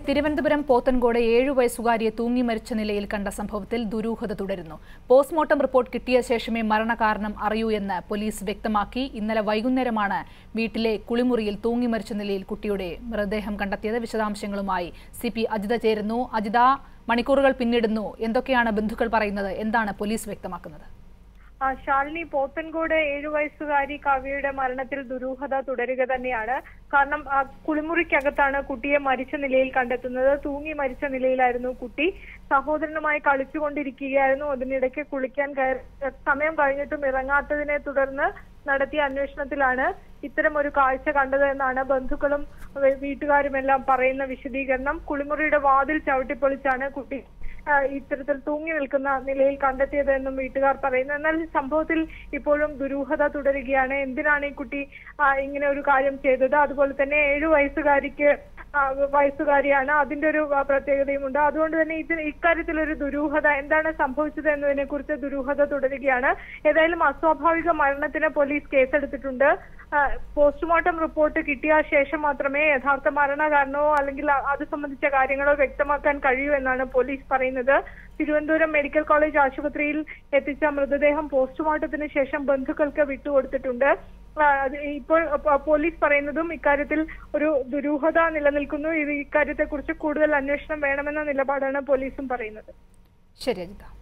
തിരുവനന്തപുരം പോത്തൻകോട് ഏഴു വയസ്സുകാരിയെ തൂങ്ങി മരിച്ച നിലയിൽ കണ്ട സംഭവത്തിൽ ദുരൂഹത തുടരുന്നു പോസ്റ്റ്മോർട്ടം റിപ്പോർട്ട് കിട്ടിയ ശേഷമേ മരണകാരണം അറിയൂ എന്ന് പോലീസ് വ്യക്തമാക്കി ഇന്നലെ വൈകുന്നേരമാണ് വീട്ടിലെ കുളിമുറിയിൽ തൂങ്ങി മരിച്ച നിലയിൽ കുട്ടിയുടെ മൃതദേഹം കണ്ടെത്തിയത് വിശദാംശങ്ങളുമായി സി പി അജിത ചേരുന്നു അജിത മണിക്കൂറുകൾ പിന്നിടുന്നു എന്തൊക്കെയാണ് ബന്ധുക്കൾ പറയുന്നത് എന്താണ് പോലീസ് വ്യക്തമാക്കുന്നത് ആ, ശാലിനി പോത്തൻകോട് ഏഴു വയസ്സുകാരി കവിയുടെ മരണത്തിൽ ദുരൂഹത തുടരുക തന്നെയാണ് കാരണം ആ, കുളിമുറിക്കകത്താണ് കുട്ടിയെ മരിച്ച നിലയിൽ കണ്ടെത്തുന്നത് തൂങ്ങി മരിച്ച നിലയിലായിരുന്നു കുട്ടി സഹോദരനുമായി കളിച്ചുകൊണ്ടിരിക്കുകയായിരുന്നു അതിനിടയ്ക്ക് കുളിക്കാൻ കയറി സമയം കഴിഞ്ഞിട്ടും ഇറങ്ങാത്തതിനെ തുടർന്ന് നടത്തിയ അന്വേഷണത്തിലാണ് ഇത്തരം ഒരു കാഴ്ച കണ്ടത് എന്നാണ് ബന്ധുക്കളും വ- വീട്ടുകാരുമെല്ലാം പറയുന്ന വിശദീകരണം കുളിമുറിയുടെ വാതിൽ ചവിട്ടിപ്പൊളിച്ചാണ് കുട്ടി ആ, ഇത്തരത്തിൽ തൂങ്ങി നിൽക്കുന്ന നിലയിൽ കണ്ടെത്തിയതെന്നും വീട്ടുകാർ പറയുന്നു എന്നാൽ സംഭവത്തിൽ ഇപ്പോഴും ദുരൂഹത തുടരുകയാണ് എന്തിനാണ് ഈ കുട്ടി ആ, ഇങ്ങനെ ഒരു കാര്യം ചെയ്തത് അതുപോലെ തന്നെ ഏഴു വയസ്സുകാരിക്ക് ആ, വയസ്സുകാരിയാണ് അതിന്റെ ഒരു ആ, പ്രത്യേകതയുമുണ്ട് അതുകൊണ്ട് തന്നെ ഇത് ഇക്കാര്യത്തിൽ ഒരു ദുരൂഹത എന്താണ് സംഭവിച്ചത് എന്നതിനെ കുറിച്ച് ദുരൂഹത തുടരുകയാണ് ഏതായാലും അസ്വാഭാവിക മരണത്തിന് പോലീസ് കേസെടുത്തിട്ടുണ്ട് ആ, പോസ്റ്റ്മോർട്ടം റിപ്പോർട്ട് കിട്ടിയ ശേഷം മാത്രമേ യഥാർത്ഥ മരണ കാരണമോ അല്ലെങ്കിൽ അ- അത് സംബന്ധിച്ച കാര്യങ്ങളോ വ്യക്തമാക്കാൻ കഴിയൂ എന്നാണ് പോലീസ് പറയുന്നത് തിരുവനന്തപുരം മെഡിക്കൽ കോളേജ് ആശുപത്രിയിൽ എത്തിച്ച മൃതദേഹം പോസ്റ്റ്മോർട്ടത്തിന് ശേഷം ബന്ധുക്കൾക്ക് വിട്ടുകൊടുത്തിട്ടുണ്ട് ആ, അത് ഇപ്പോൾ പ- പോലീസ് പറയുന്നതും ഇക്കാര്യത്തിൽ ഒരു ദുരൂഹത നിലനിൽക്കുന്നു ഇത് ഇക്കാര്യത്തെക്കുറിച്ച് കൂടുതൽ അന്വേഷണം വേണമെന്ന നിലപാടാണ് പോലീസും പറയുന്നത് ശരി അജിത